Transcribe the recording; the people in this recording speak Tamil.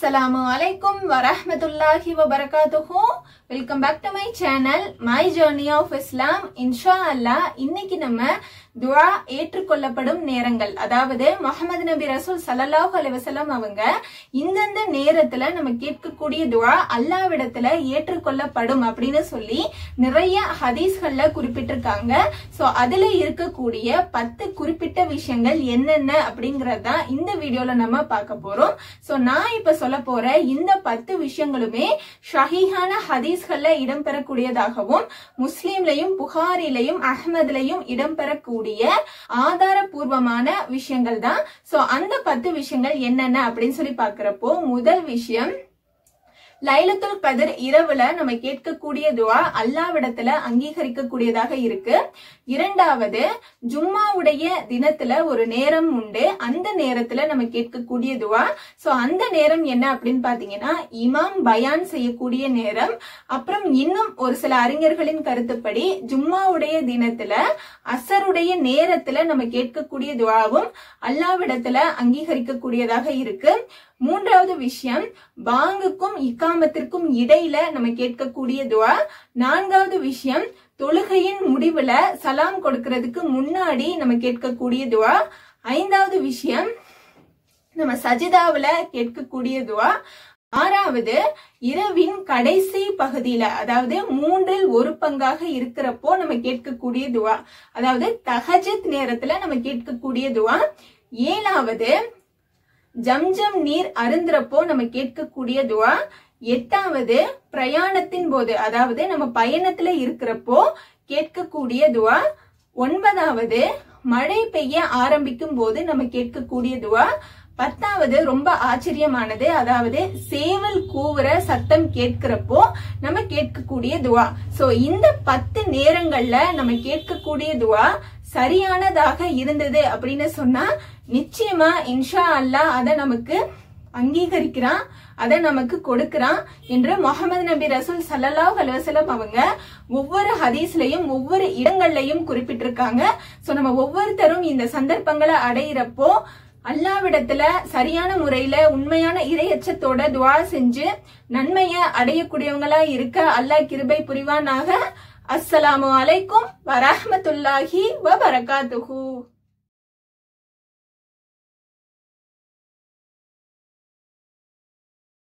அஸ்ஸலாமு அலைக்கும் வரஹ்மத்துல்லாஹி வபரகாத்துஹு welcome back to my channel my journey of Islam இன்ஷா அல்லாஹ் இன்னைக்கு நம்ம துஆ ஏற்றுக்கொள்ளப்படும் நேரங்கள் அதாவது முஹம்மது நபி ரசூல் ஸல்லல்லாஹு அலைஹி வஸல்லம் அவங்க இந்தந்த நேரத்துல நம்ம கேட்கக்கூடிய துஆ அல்லாஹ்விடத்துல ஏற்றுக்கொள்ளப்படும் அப்படின்னு சொல்லி நிறைய ஹதீஸ்கள்ல குறிப்பிட்டிருக்காங்க சோ அதுல இருக்கக்கூடிய பத்து குறிப்பிட்ட விஷயங்கள் என்னென்ன அப்படிங்கறது தான் இந்த வீடியோல நம்ம பார்க்க போறோம் சோ நான் இப்ப சொல்ல போற இந்த பத்து விஷயங்களுமே ஷஹீஹான ஹதீஸ்கள்ல இடம்பெறக்கூடியதாகவும் முஸ்லீம்லயும் புகாரிலையும் அஹ்மதுலயும் இடம்பெறக்கூடிய ஆதாரபூர்வமான விஷயங்கள் தான் சோ அந்த பத்து விஷயங்கள் என்னென்ன அப்படின்னு சொல்லி பாக்குறப்போ முதல் விஷயம் லைலத்துல் கதிர் இரவுல நம்ம கேட்கக்கூடிய துவா அல்லாவிடத்துல அங்கீகரிக்கக்கூடியதாக இருக்கு இரண்டாவது ஜும்மாவுடைய தினத்துல ஒரு நேரம் உண்டு அந்த நேரத்துல நம்ம கேட்கக்கூடிய துவா சோ அந்த நேரம் என்ன அப்படின்னு பாத்தீங்கன்னா இமாம் பயான் செய்யக்கூடிய நேரம் அப்புறம் இன்னும் ஒரு சில அறிஞர்களின் கருத்துப்படி ஜும்மாவுடைய தினத்துல அசருடைய நேரத்துல நம்ம கேட்கக்கூடிய துவாவும் அல்லாவிடத்துல அங்கீகரிக்கக்கூடியதாக இருக்கு மூன்றாவது விஷயம் பாங்குக்கும் இக்காமத்திற்கும் இடையில நம்ம கேட்கக்கூடிய துவா நான்காவது விஷயம் தொழுகையின் முடிவுல சலாம் கொடுக்கறதுக்கு முன்னாடி நம்ம கேட்கக்கூடிய துவா ஐந்தாவது விஷயம் நம்ம சஜிதாவுல கேட்கக்கூடிய துவா ஆறாவது இரவின் கடைசி பகுதியில அதாவது மூன்றில் ஒரு பங்காக இருக்கிறப்போ நம்ம கேட்கக்கூடிய துவா அதாவது தஹஜத் நேரத்துல நம்ம கேட்கக்கூடிய துவா ஏழாவது ஜம்ஜம் நீர் அருந்துறப்போ நம்ம கேட்கக்கூடிய துவா எட்டாவது பிரயாணத்தின் போது அதாவது நம்ம பயணத்துல இருக்கிறப்போ கேட்கக்கூடிய துவா ஒன்பதாவது மழை பெய்ய ஆரம்பிக்கும் போது நம்ம கேட்கக்கூடிய துவா பத்தாவது ரொம்ப ஆச்சரியமானது அதாவது சேவல் கூவுற சத்தம் கேட்கிறப்போ நம்ம கேட்கக்கூடிய துவா சோ இந்த பத்து நேரங்கள்ல நம்ம கேட்கக்கூடிய துவா சரியானதாக இருந்தது அப்படின்னு சொன்னா நிச்சயமா இன்ஷா அல்லாஹ் அதை நமக்கு அங்கீகரிக்கிறான் அதை நமக்கு கொடுக்கிறான் என்று முகமது நபி ரசூல் சல்லல்லாஹ் அலுவலம் அவங்க ஒவ்வொரு ஹதீஸ்லயும் ஒவ்வொரு இடங்கள்லயும் குறிப்பிட்டிருக்காங்க சோ நம்ம ஒவ்வொருத்தரும் இந்த சந்தர்ப்பங்களை அடையிறப்போ அல்லாவிடத்துல சரியான முறையில உண்மையான இறையச்சத்தோட துவா செஞ்சு நன்மைய அடையக்கூடியவங்களா இருக்க அல்லாஹ் கிருபை புரிவானாக அஸ்ஸலாமு அலைக்கும் வரஹ்மத்துல்லாஹி வபரகாத்துஹு